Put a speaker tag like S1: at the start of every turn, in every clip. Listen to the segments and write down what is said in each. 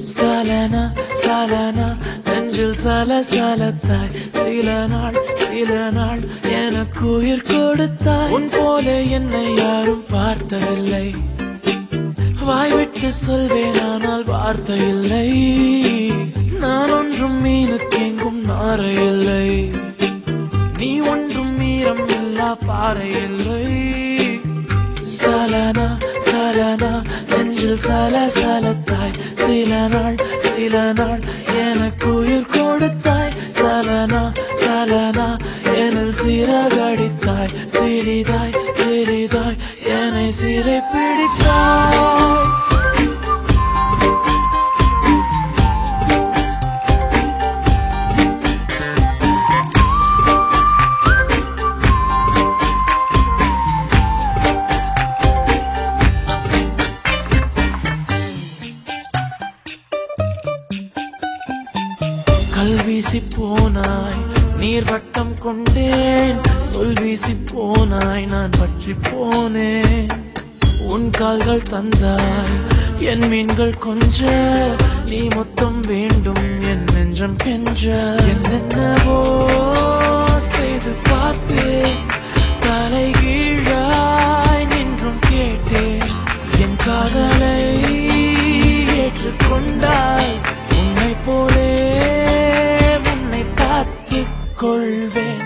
S1: சலனா சலனா நெஞ்சில் சல சலத்தாய் சில நாள் சில நாள் எனக்கு உயிர் கொடுத்தாய் உன் போல என்னை யாரும் பார்த்ததில்லை வாய் விட்டு சொல்வேன் ஆனால் வார்த்தை இல்லை நான் ஒன்றும் மீனுக்கு எங்கும் நாரை இல்லை நீ ஒன்றும் மீறம் இல்லா பாறை இல்லை சலனா சலனா நெஞ்சில் சல சலத்தாய் சில நாள் சில நாள் எனக்கு உயிர் கொடுத்தாய் சலனா சலனா எனில் சிறகடித்தாய் சிறிதாய் சிறிதாய் என்னை சிறை பிடித்தாய் கல் வீசி போனாய் நீர் வட்டம் கொண்டேன் சொல் வீசி போனாய் நான் பற்றி போனேன் உன் கால்கள் தந்தாய் என் மீன்கள் கொஞ்ச நீ மொத்தம் வேண்டும் என் நெஞ்சம் கெஞ்ச என்னென்னவோ செய்து பார்த்தேன் தலை கீழாய் நின்றும் கேட்டேன் என் காதலை ஏற்றுக்கொண்டாய் உன்னை போலே உன்னை பார்த்துக் கொள்வேன்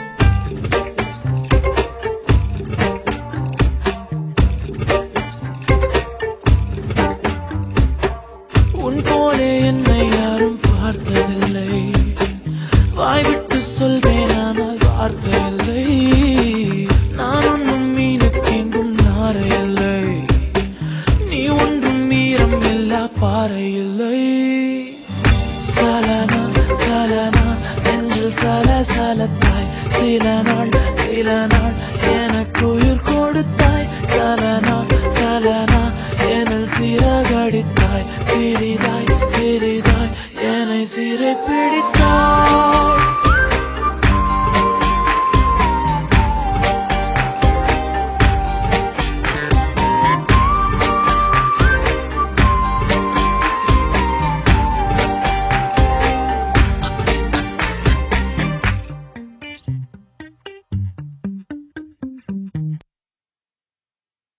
S1: உன் போலே என்னை யாரும் பார்த்ததில்லை வாய் விட்டு சொல்வேன் ஆனால் வார்த்தை இல்லை நான் ஒன்றும் மீனுக்கு எங்கும் நாரை இல்லை நீ ஒன்றும் மீறம் இல்லா பாறை இல்லை சலனா சலனா நெஞ்சில் சல சலத்தாய் சில நாள் சில நாள் எனக்கு உயிர் கொடுத்தாய் சலனா சலனா எனில் சிறகடித்தாய் சிறிதாய் சிறிதாய் என்னை சிறை பிடித்தாய்